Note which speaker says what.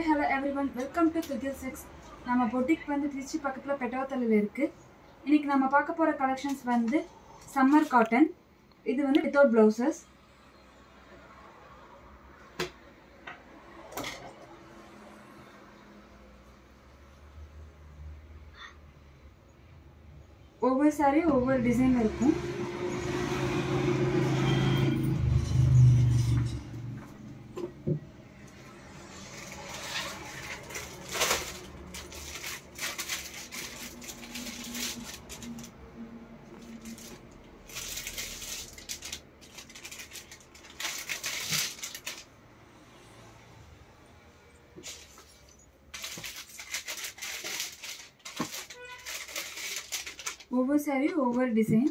Speaker 1: hi hello everyone welcome to Thugil six நம்ம boutique வந்து திருச்சி பக்கத்தில் பெட்டவத்தலையில் இருக்குது இன்றைக்கி நம்ம பார்க்க போகிற கலெக்ஷன்ஸ் வந்து சம்மர் காட்டன் இது வந்து வித்தவுட் ப்ளவுசஸ் ஒவ்வொரு சாரியும் ஒவ்வொரு டிசைன் இருக்கும் ஒவ்வொரு சாரியும் ஒவ்வொரு டிசைன்